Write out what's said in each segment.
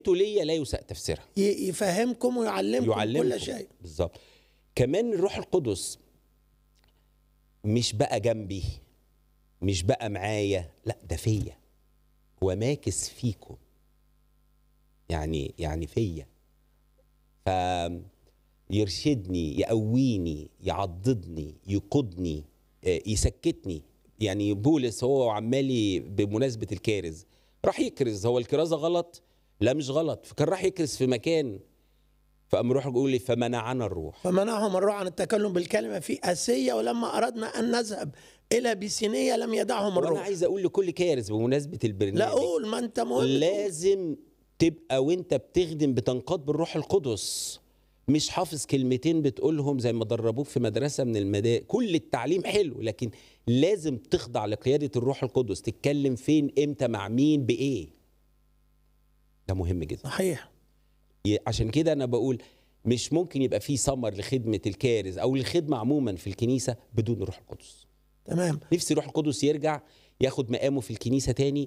ليا لا يساء تفسيرها ي- يفهمكم ويعلمكم يعلمكم كل شيء بالظبط كمان الروح القدس مش بقى جنبي مش بقى معايا لا ده فيا هو ماكس فيكم يعني يعني فيا ف يرشدني يقويني يعضدني يقودني آه، يسكتني يعني بولس هو عمالي بمناسبه الكارز راح يكرز هو الكرازه غلط لا مش غلط فكان راح يكرز في مكان فقام روح يقول لي فمنعنا الروح فمنعهم الروح عن التكلم بالكلمة في آسيا ولما أردنا أن نذهب إلى بيسينية لم يدعهم وانا الروح عايز اقول لكل كارز بمناسبه البرنامج لا قول ما أنت مهم تقول. لازم تبقى وانت بتخدم بتنقاد بالروح القدس مش حافظ كلمتين بتقولهم زي ما دربوك في مدرسه من المدارس كل التعليم حلو لكن لازم تخضع لقياده الروح القدس تتكلم فين امتى مع مين بايه ده مهم جدا صحيح ي- عشان كده انا بقول مش ممكن يبقى في ثمر لخدمه الكارز او الخدمه عموما في الكنيسه بدون الروح القدس تمام نفسي الروح القدس يرجع ياخد مقامه في الكنيسه تاني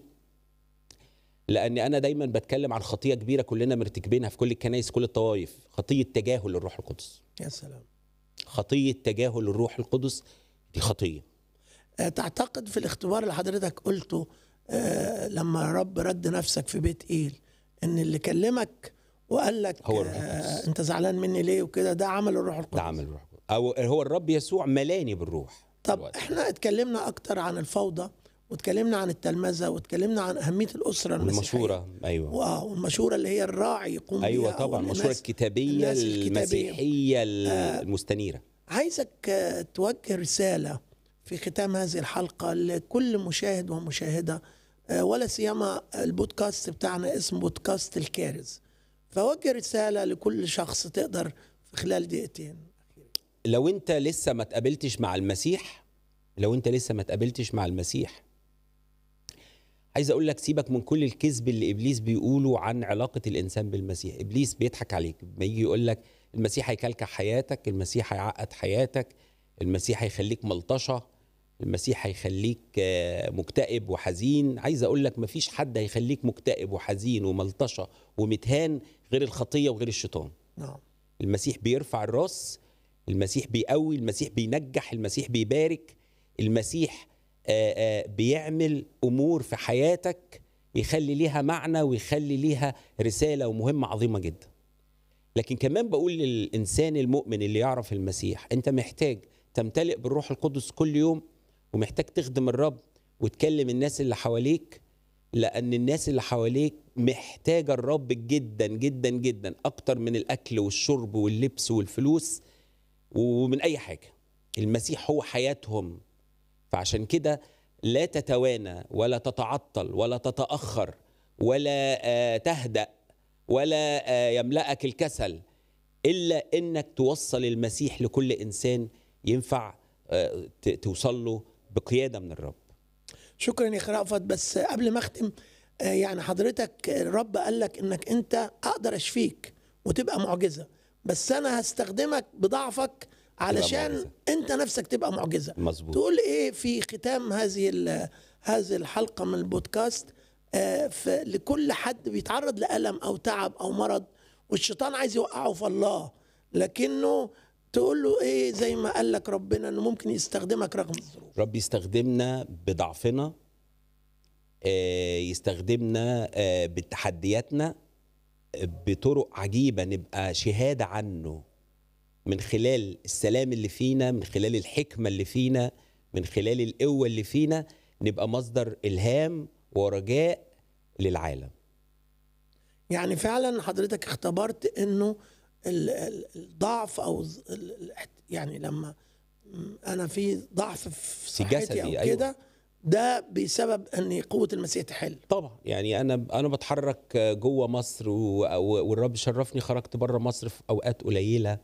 لان انا دايما بتكلم عن خطيه كبيره كلنا مرتكبينها في كل الكنائس كل الطوائف خطيه تجاهل الروح القدس يا سلام خطيه تجاهل الروح القدس دي خطيه آه، تعتقد في الاختبار اللي حضرتك قلته آه، لما رب رد نفسك في بيت إيل إن اللي كلمك وقال لك هو الروح آه، القدس. أنت زعلان مني ليه وكده ده عمل الروح القدس ده عمل الروح القدس او هو الرب يسوع ملاني بالروح طب دلوقتي. احنا اتكلمنا اكتر عن الفوضى واتكلمنا عن التلمذه واتكلمنا عن اهميه الاسره المسيحيه والمشوره ايوه واو والمشوره اللي هي الراعي يقوم بيها ايوه أو طبعا الناس- المشوره الكتابيه الناس الكتابية. المسيحيه المستنيره عايزك آه، توجه رساله في ختام هذه الحلقه لكل مشاهد ومشاهده آه، ولا سيما البودكاست بتاعنا اسمه بودكاست الكارز فوجه رساله لكل شخص تقدر في خلال دقيقتين لو انت لسه ما تقابلتش مع المسيح لو انت لسه ما تقابلتش مع المسيح عايز اقول لك سيبك من كل الكذب اللي ابليس بيقوله عن علاقه الانسان بالمسيح ابليس بيضحك عليك ما يجي يقول لك المسيح هيكلكع حياتك المسيح هيعقد حياتك المسيح هيخليك ملطشه المسيح هيخليك آه، مكتئب وحزين عايز اقول لك مفيش حد هيخليك مكتئب وحزين وملطشه ومتهان غير الخطيه وغير الشيطان نعم المسيح بيرفع الراس المسيح بيقوي المسيح بينجح المسيح بيبارك المسيح آه، آه، بيعمل امور في حياتك يخلي ليها معنى ويخلي ليها رساله ومهمه عظيمه جدا لكن كمان بقول للانسان المؤمن اللي يعرف المسيح انت محتاج تمتلئ بالروح القدس كل يوم ومحتاج تخدم الرب وتكلم الناس اللي حواليك لان الناس اللي حواليك محتاجه الرب جدا جدا جدا اكتر من الاكل والشرب واللبس والفلوس ومن اي حاجه المسيح هو حياتهم فعشان كده لا تتوانى ولا تتعطل ولا تتاخر ولا آه، تهدا ولا آه، يملأك الكسل الا انك توصل المسيح لكل انسان ينفع آه، ت- توصل له بقياده من الرب شكرا يا اخي رأفت بس قبل ما اختم آه، يعني حضرتك الرب قال لك انك انت اقدر اشفيك وتبقى معجزه بس انا هستخدمك بضعفك علشان معجزة. انت نفسك تبقى معجزه مظبوط تقول ايه في ختام هذه ال- هذه الحلقه من البودكاست آه، ف- لكل حد بيتعرض لالم او تعب او مرض والشيطان عايز يوقعه في الله لكنه تقول له ايه زي ما قال لك ربنا انه ممكن يستخدمك رغم الظروف رب يستخدمنا بضعفنا آه، يستخدمنا آه، بتحدياتنا آه، بطرق عجيبة نبقى شهادة عنه من خلال السلام اللي فينا من خلال الحكمة اللي فينا من خلال القوة اللي فينا نبقى مصدر إلهام ورجاء للعالم يعني فعلا حضرتك اختبرت انه ال- ال- الضعف او ال- ال- يعني لما م- انا في ضعف في في صحتي جسدي، او أيوة. كده ده بسبب ان قوه المسيح تحل طبعا يعني انا انا بتحرك جوه مصر و- و- والرب شرفني خرجت بره مصر في اوقات قليله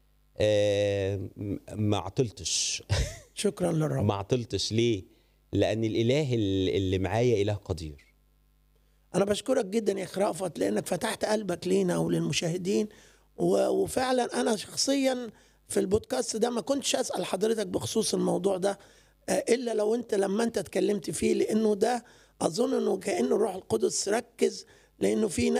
آه، م- ما عطلتش شكرا للرب ما عطلتش ليه لان الاله ال- اللي معايا اله قدير انا بشكرك جدا يا اخي رأفت لانك فتحت قلبك لينا وللمشاهدين و- وفعلا انا شخصيا في البودكاست ده ما كنتش اسال حضرتك بخصوص الموضوع ده آه، الا لو انت لما انت اتكلمت فيه لانه ده اظن انه كانه الروح القدس ركز لانه في